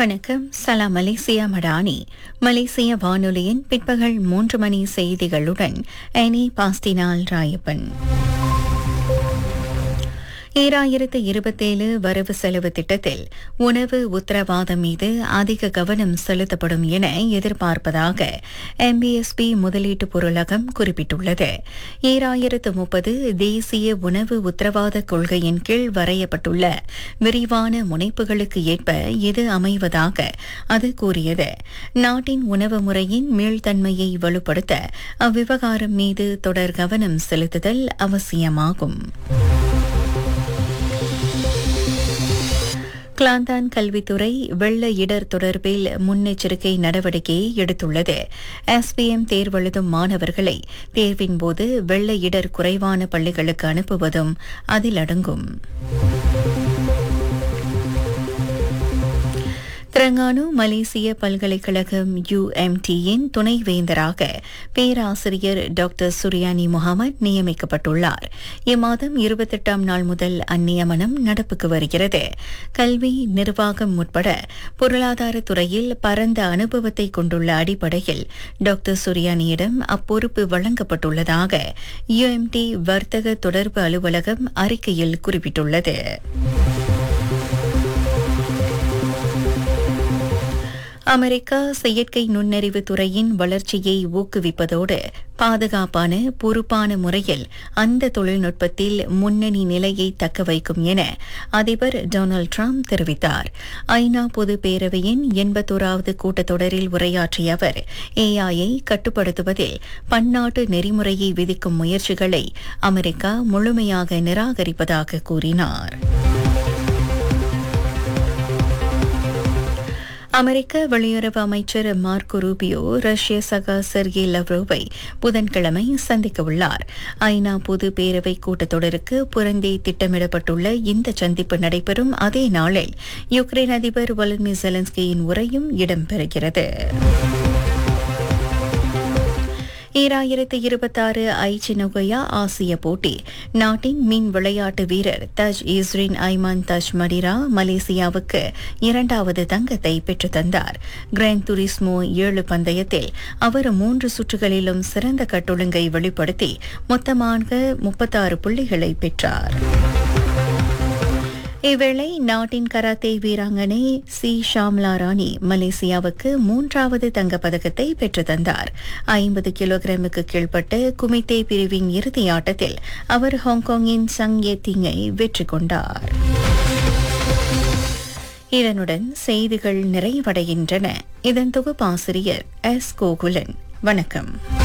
வணக்கம் சலாம் மலேசியா மடானி மலேசிய வானொலியின் பிற்பகல் மூன்று மணி செய்திகளுடன் எனி பாஸ்டினால் ராயப்பன் ஈராயிரத்து இருபத்தேழு வரவு செலவு திட்டத்தில் உணவு உத்தரவாதம் மீது அதிக கவனம் செலுத்தப்படும் என எதிர்பார்ப்பதாக எம்பிஎஸ்பி முதலீட்டு பொருளகம் குறிப்பிட்டுள்ளது ஈராயிரத்து முப்பது தேசிய உணவு உத்தரவாத கொள்கையின் கீழ் வரையப்பட்டுள்ள விரிவான முனைப்புகளுக்கு ஏற்ப இது அமைவதாக அது கூறியது நாட்டின் உணவு முறையின் மீள்தன்மையை வலுப்படுத்த அவ்விவகாரம் மீது தொடர் கவனம் செலுத்துதல் அவசியமாகும் கிளாந்தான் கல்வித்துறை வெள்ள இடர் தொடர்பில் முன்னெச்சரிக்கை நடவடிக்கையை எடுத்துள்ளது எஸ்பிஎம் தேர்வெழுதும் மாணவர்களை தேர்வின் போது வெள்ள இடர் குறைவான பள்ளிகளுக்கு அனுப்புவதும் அதில் அடங்கும் திரங்கானு மலேசிய பல்கலைக்கழகம் யுஎம்டியின் துணைவேந்தராக பேராசிரியர் டாக்டர் சுரியானி முகமது நியமிக்கப்பட்டுள்ளார் இம்மாதம் இருபத்தெட்டாம் நாள் முதல் அந்நியமனம் நடப்புக்கு வருகிறது கல்வி நிர்வாகம் உட்பட பொருளாதார துறையில் பரந்த அனுபவத்தை கொண்டுள்ள அடிப்படையில் டாக்டர் சுரியானியிடம் அப்பொறுப்பு வழங்கப்பட்டுள்ளதாக யுஎம்டி வர்த்தக தொடர்பு அலுவலகம் அறிக்கையில் குறிப்பிட்டுள்ளது அமெரிக்கா செயற்கை நுண்ணறிவு துறையின் வளர்ச்சியை ஊக்குவிப்பதோடு பாதுகாப்பான பொறுப்பான முறையில் அந்த தொழில்நுட்பத்தில் முன்னணி நிலையை தக்க வைக்கும் என அதிபர் டொனால்டு டிரம்ப் தெரிவித்தார் ஐநா பொது பேரவையின் எண்பத்தோராவது கூட்டத்தொடரில் உரையாற்றிய அவர் ஏஐயை கட்டுப்படுத்துவதில் பன்னாட்டு நெறிமுறையை விதிக்கும் முயற்சிகளை அமெரிக்கா முழுமையாக நிராகரிப்பதாக கூறினார் அமெரிக்க வெளியுறவு அமைச்சர் மார்க்கோ ரூபியோ ரஷ்ய சகா செர்கி லவ்ரோவை புதன்கிழமை சந்திக்க உள்ளார் ஐநா பொது பேரவை கூட்டத்தொடருக்கு புறந்தே திட்டமிடப்பட்டுள்ள இந்த சந்திப்பு நடைபெறும் அதே நாளில் யுக்ரைன் அதிபர் வலடிமிர் ஜெலன்ஸ்கியின் உரையும் இடம்பெறுகிறது ஈராயிரத்து இருபத்தாறு ஐச்சி நொகையா ஆசிய போட்டி நாட்டின் மின் விளையாட்டு வீரர் தஜ் இஸ்ரின் ஐமான் தஜ் மடிரா மலேசியாவுக்கு இரண்டாவது தங்கத்தை பெற்றுத் தந்தார் கிராண்ட் துரிஸ்மோ ஏழு பந்தயத்தில் அவர் மூன்று சுற்றுகளிலும் சிறந்த கட்டொழுங்கை வெளிப்படுத்தி மொத்தமாக முப்பத்தாறு புள்ளிகளை பெற்றார் இவ்வேளை நாட்டின் கராத்தே வீராங்கனை சி ஷாம்லா ராணி மலேசியாவுக்கு மூன்றாவது தங்கப்பதக்கத்தை பெற்று தந்தார் ஐம்பது கிலோகிராமுக்கு கீழ்ப்பட்ட குமித்தே பிரிவின் இறுதி ஆட்டத்தில் அவர் ஹாங்காங்கின் சங் ஏ திங்கை வெற்றி கொண்டார் இதனுடன் செய்திகள் நிறைவடைகின்றன இதன் தொகுப்பாசிரியர் எஸ் கோகுலன் வணக்கம்